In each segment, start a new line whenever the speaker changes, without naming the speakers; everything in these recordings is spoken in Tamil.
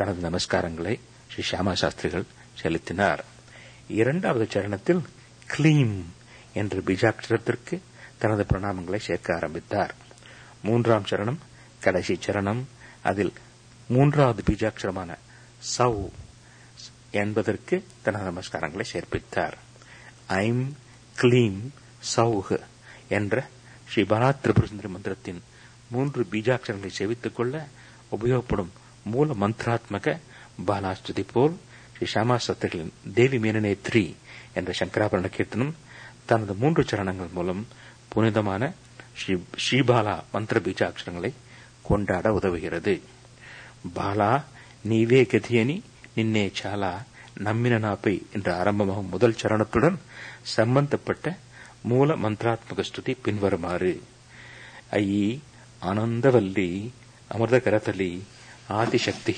தனது நமஸ்காரங்களை ஸ்ரீ ஷியாமா சாஸ்திரிகள் செலுத்தினார் இரண்டாவது சரணத்தில் கிளீம் என்ற பீஜாட்சரத்திற்கு தனது பிரணாமங்களை சேர்க்க ஆரம்பித்தார் மூன்றாம் சரணம் கடைசி சரணம் அதில் மூன்றாவது பீஜாட்சரமான சவ் என்பதற்கு தனது நமஸ்காரங்களை சேர்ப்பித்தார் ஐம் கிளீம் சௌஹ் என்ற ஸ்ரீ பாலா திரிபுரசுந்தரி மந்திரத்தின் மூன்று பீஜாட்சரங்களை செவித்துக் கொள்ள உபயோகப்படும் மூல மந்திராத்மக பாலாஸ்துதி போல் ஸ்ரீ ஷாமா சத்திரிகளின் தேவி மீனனே த்ரீ என்ற சங்கராபரண கீர்த்தனம் தனது மூன்று சரணங்கள் மூலம் புனிதமான ஸ்ரீ ஸ்ரீபாலா மந்திர பீஜாட்சரங்களை கொண்டாட உதவுகிறது பாலா நீவே கதியனி நின்னே சாலா நம்மின நாப்பை என்ற ஆரம்பமாகும் முதல் சரணத்துடன் சம்பந்தப்பட்ட மூல மந்திராத்மக ஸ்துதி பின்வருமாறு ஐயி ஆனந்தவல்லி அமிர்தகரதலி ஆதிசக்தி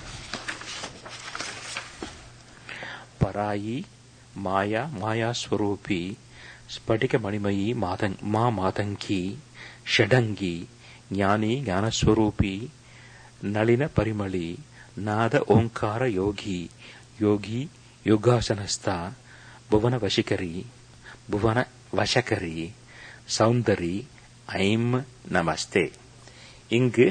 பராயி மாயா மாயாஸ்வரூபி ஸ்படிக மணிமயி மாதங் மா மாதங்கி ஷடங்கி ஞானி ஞானஸ்வரூபி நளின பரிமளி நாத ஓங்கார யோகி யோகி யோகாசனஸ்தா புவன வசிகரி புவன வசகரி சௌந்தரி ஐம் நமஸ்தே இங்கு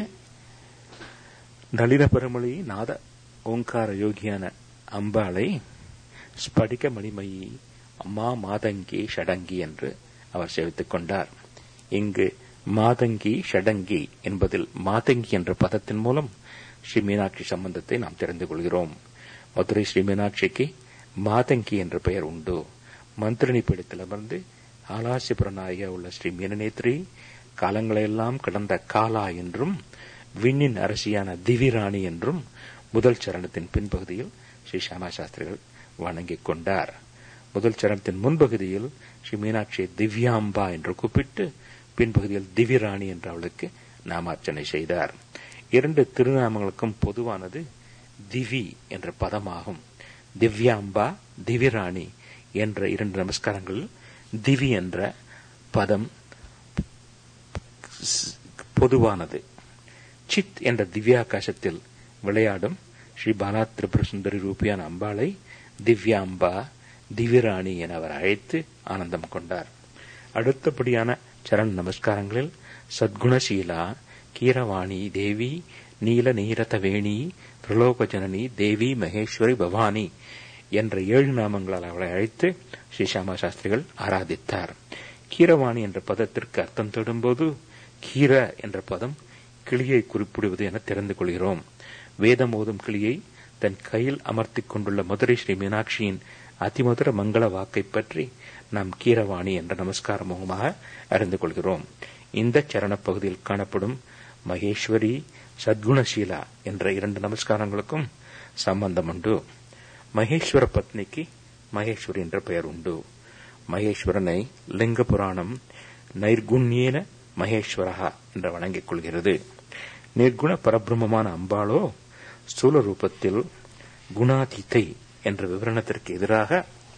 நளின பரிமளி நாத ஓங்கார யோகியான அம்பாளை ஸ்படிக மணிமயி அம்மா மாதங்கி ஷடங்கி என்று அவர் சேவித்துக் கொண்டார் இங்கு மாதங்கி ஷடங்கி என்பதில் மாதங்கி என்ற பதத்தின் மூலம் ஸ்ரீ மீனாட்சி சம்பந்தத்தை நாம் தெரிந்து கொள்கிறோம் மதுரை ஸ்ரீ மீனாட்சிக்கு மாதங்கி என்ற பெயர் உண்டு மந்திரணி பீடத்திலிருந்து ஆலாசிபுரநாயக உள்ள ஸ்ரீ மீனநேத்ரி காலங்களையெல்லாம் கடந்த காலா என்றும் விண்ணின் அரசியான திவிராணி என்றும் முதல் சரணத்தின் பின்பகுதியில் ஸ்ரீ ஷாமா சாஸ்திரிகள் வணங்கிக் கொண்டார் முதல் சரணத்தின் முன்பகுதியில் ஸ்ரீ மீனாட்சி திவ்யாம்பா என்று கூப்பிட்டு பின்பகுதியில் திவிராணி என்று அவளுக்கு நாமார்ச்சனை செய்தார் இரண்டு திருநாமங்களுக்கும் பொதுவானது திவி என்ற பதமாகும் திவ்யாம்பா திவிராணி என்ற இரண்டு நமஸ்காரங்கள் திவி என்ற பதம் பொதுவானது சித் என்ற திவ்யாகாசத்தில் விளையாடும் ஸ்ரீ பாலா திரிபுர சுந்தரி ரூபியான அம்பாளை திவ்யாம்பா திவிராணி என அவர் அழைத்து ஆனந்தம் கொண்டார் அடுத்தபடியான சரண நமஸ்காரங்களில் சத்குணசீலா கீரவாணி தேவி நீல நீரதவேணி திரிலோக ஜனனி தேவி மகேஸ்வரி பவானி என்ற ஏழு நாமங்களால் அவளை அழைத்து ஸ்ரீ சாமா சாஸ்திரிகள் ஆராதித்தார் கீரவாணி என்ற பதத்திற்கு அர்த்தம் தொடும்போது கீர என்ற பதம் கிளியை குறிப்பிடுவது என தெரிந்து கொள்கிறோம் வேதம் ஓதும் கிளியை தன் கையில் அமர்த்திக் கொண்டுள்ள மதுரை ஸ்ரீ மீனாட்சியின் அதிமதுர மங்கள வாக்கை பற்றி நாம் கீரவாணி என்ற நமஸ்கார முகமாக அறிந்து கொள்கிறோம் இந்த சரண பகுதியில் காணப்படும் மகேஸ்வரி சத்குணசீலா என்ற இரண்டு நமஸ்காரங்களுக்கும் சம்பந்தம் உண்டு மகேஸ்வர பத்னிக்கு மகேஸ்வரி என்ற பெயர் உண்டு மகேஸ்வரனை லிங்க புராணம் நைர்குண்யேன மகேஸ்வரகா என்று வணங்கிக் கொள்கிறது நிர்குண பரபிரமமான அம்பாளோ ஸ்தூல ரூபத்தில் குணாதித்தை என்ற விவரணத்திற்கு எதிராக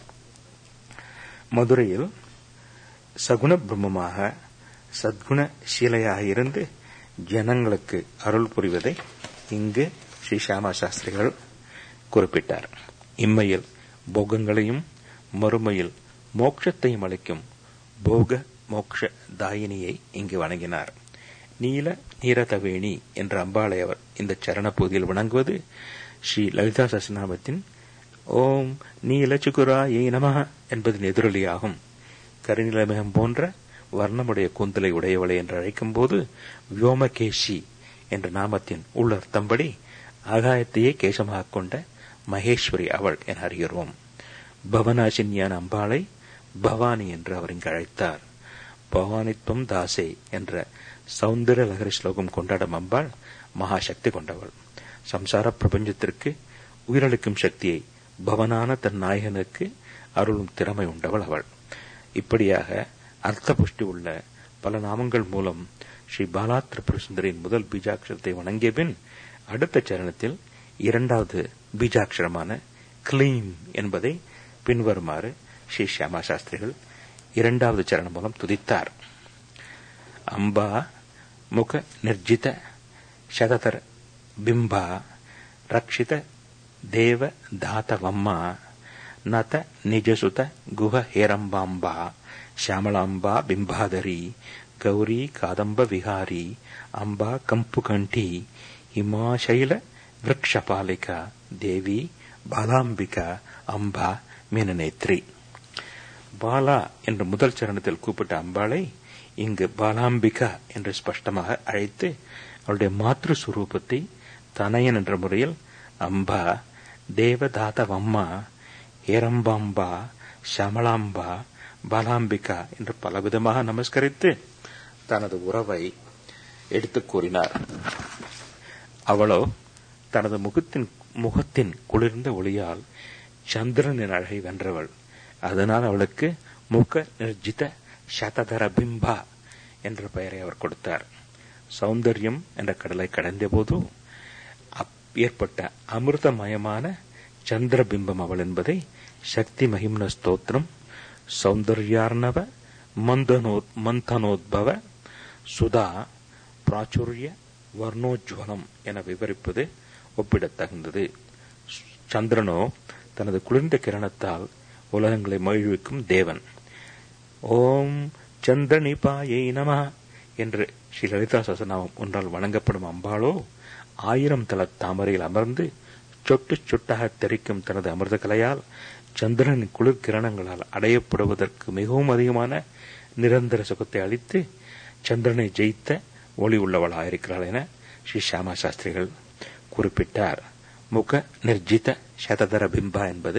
மதுரையில் சகுண பிரம்மமாக சத்குண சீலையாக இருந்து ஜனங்களுக்கு அருள் புரிவதை இங்கு ஸ்ரீ ஷாமா சாஸ்திரிகள் குறிப்பிட்டார் இம்மையில் போகங்களையும் மறுமையில் மோட்சத்தையும் அளிக்கும் போக மோக்ஷ தாயினியை இங்கு வணங்கினார் நீல நீரதவேணி என்ற அம்பாளை அவர் இந்த சரண பகுதியில் வணங்குவது ஸ்ரீ லலிதா சசநாமத்தின் ஓம் நீல சுகுரா ஏ நம என்பதன் எதிரொலியாகும் கரிநிலமேகம் போன்ற வர்ணமுடைய கூந்தலை உடையவளை என்று அழைக்கும் போது வியோமகேஷி என்ற நாமத்தின் உள்ளர்த்தம்படி ஆகாயத்தையே கேசமாக கொண்ட மகேஸ்வரி அவள் என அறிகிறோம் பவனாசின்யான அம்பாளை பவானி என்று அவர் இங்கு அழைத்தார் பவானித்வம் தாசே என்ற சௌந்தர லகரி ஸ்லோகம் கொண்டாடும் அம்பாள் மகாசக்தி கொண்டவள் சம்சார பிரபஞ்சத்திற்கு உயிரளிக்கும் சக்தியை பவனான தன் நாயகனுக்கு அருளும் திறமை உண்டவள் அவள் இப்படியாக அர்த்த புஷ்டி உள்ள பல நாமங்கள் மூலம் ஸ்ரீ பாலா திரிபுர சுந்தரின் முதல் பீஜாட்சரத்தை வணங்கிய பின் அடுத்த சரணத்தில் இரண்டாவது பீஜாட்சரமான கிளீம் என்பதை பின்வருமாறு ஸ்ரீ ஷியாமா சாஸ்திரிகள் இரண்டாவது சரணம் மூலம் துதித்தார் அம்பா முக நிர்ஜித சததர பிம்பா ರಕ್ಷಿತ ದೇವ ದಾತವಮ್ಮ ನತ ನಿಜಸುತ ಗುಹ ಹೇರಂಬಾಂಬ ಶ್ಯಾಮಳಾಂಬ ಬಿಂಬಾದರಿ ಗೌರಿ ಕಾದಂಬ ವಿಹಾರಿ ಅಂಬಾ ಕಂಪುಕಂಠಿ ಹಿಮಾಶೈಲ ವೃಕ್ಷಪಾಲಿಕ தேவி பாலாம்பிகா அம்பா மீனநேத்ரி பாலா என்ற முதல் சரணத்தில் கூப்பிட்ட அம்பாளை இங்கு பாலாம்பிகா என்று ஸ்பஷ்டமாக அழைத்து அவளுடைய மாத்ரு சுரூபத்தை தனயன் என்ற முறையில் அம்பா தேவதாதவம்மா ஏரம்பாம்பா ஷமலாம்பா பாலாம்பிகா என்று பலவிதமாக நமஸ்கரித்து தனது உறவை எடுத்துக் கூறினார் அவளோ தனது முகத்தின் முகத்தின் குளிர்ந்த ஒளியால் சந்திரனின் அழகை வென்றவள் அதனால் அவளுக்கு முக நிர்ஜித சததர பிம்பா என்ற பெயரை அவர் கொடுத்தார் சௌந்தர்யம் என்ற கடலை கடந்த போது ஏற்பட்ட அமிர்தமயமான சந்திர பிம்பம் அவள் என்பதை சக்தி மகிம்ன ஸ்தோத்திரம் சௌந்தர்யார்ணவ மந்தனோ மந்தனோத்பவ சுதா பிராச்சுரிய வர்ணோஜ்வலம் என விவரிப்பது ஒப்பிடத்தகுந்தது சந்திரனோ தனது குளிர்ந்த கிரணத்தால் உலகங்களை மகிழ்விக்கும் தேவன் ஓம் சந்திரனிபாயை நம என்று ஸ்ரீ லலிதா சசநாமம் ஒன்றால் வணங்கப்படும் அம்பாளோ ஆயிரம் தல தாமரையில் அமர்ந்து சொட்டு சொட்டாக தெரிக்கும் தனது அமிர்த கலையால் சந்திரனின் குளிர் கிரணங்களால் அடையப்படுவதற்கு மிகவும் அதிகமான நிரந்தர சுகத்தை அளித்து சந்திரனை ஜெயித்த ஒளி உள்ளவளாயிருக்கிறாள் என ஸ்ரீ ஷியாமா சாஸ்திரிகள் குறிப்பிட்டார் முக நிர்ஜித சததர பிம்பா என்பது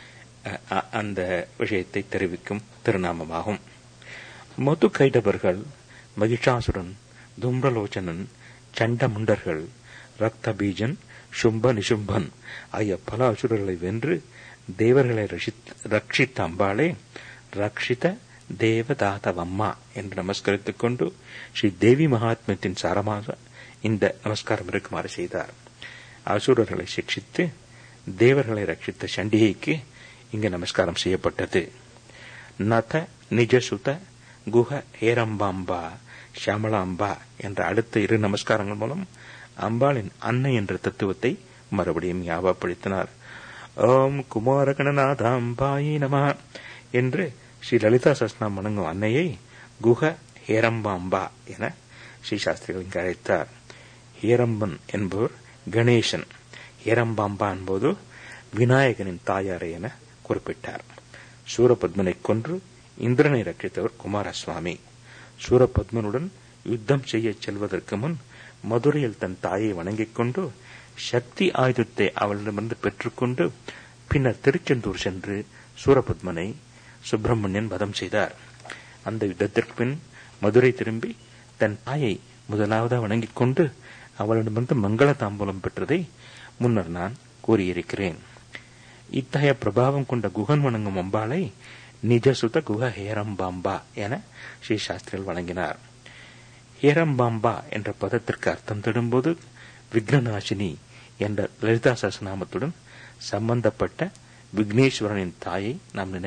அந்த விஷயத்தை தெரிவிக்கும் திருநாமமாகும் மது கைடபர்கள் மகிஷாசுரன் தும்ரலோச்சனன் சண்டமுண்டர்கள் ரக்த பீஜன் சும்ப நிசும்பன் ஆகிய பல அசுரர்களை வென்று தேவர்களை ரட்சித்த அம்பாளே ரக்ஷித தேவதாதவம்மா என்று நமஸ்கரித்துக் கொண்டு ஸ்ரீ தேவி மகாத்மியத்தின் சாரமாக இந்த நமஸ்காரம் இருக்குமாறு செய்தார் அசுரர்களை சிக்ஷித்து தேவர்களை ரட்சித்த சண்டிகைக்கு இங்கு நமஸ்காரம் செய்யப்பட்டது நத நிஜசுத குஹ ஏரம்பாம்பா ஷியாமலாம்பா என்ற அடுத்த இரு நமஸ்காரங்கள் மூலம் அம்பாளின் அன்னை என்ற தத்துவத்தை மறுபடியும் ஞாபகப்படுத்தினார் ஓம் குமாரகணநாதாம்பாயி நம என்று ஸ்ரீ லலிதா சஸ்நாம் வணங்கும் அன்னையை குஹ ஹேரம்பாம்பா என ஸ்ரீ சாஸ்திரிகள் இங்கு அழைத்தார் ஹேரம்பன் என்பவர் கணேசன் ஹேரம்பாம்பா என்பது விநாயகனின் தாயாரை என குறிப்பிட்டார் சூரபத்மனை கொன்று இந்திரனை ரட்சித்தவர் குமாரசுவாமி சூரபத்மனுடன் யுத்தம் செய்ய செல்வதற்கு முன் மதுரையில் தன் தாயை வணங்கிக் கொண்டு சக்தி ஆயுதத்தை அவளிடமிருந்து பெற்றுக்கொண்டு பின்னர் திருச்செந்தூர் சென்று சூரபத்மனை சுப்பிரமணியன் வதம் செய்தார் அந்த யுத்தத்திற்கு பின் மதுரை திரும்பி தன் தாயை முதலாவதாக வணங்கிக் கொண்டு அவளிடமிருந்து மங்கள தாம்பூலம் பெற்றதை முன்னர் நான் கூறியிருக்கிறேன் இத்தகைய பிரபாவம் கொண்ட குகன் வணங்கும் அம்பாளை நிஜசுத குக ஹேரம்பாம்பா என ஸ்ரீ சாஸ்திரிகள் வழங்கினார் ஹேரம்பாம்பா என்ற பதத்திற்கு அர்த்தம் தேடும்போது விக்னநாசினி என்ற லலிதா சசநாமத்துடன் சம்பந்தப்பட்ட விக்னேஸ்வரனின் தாயை நாம் நினை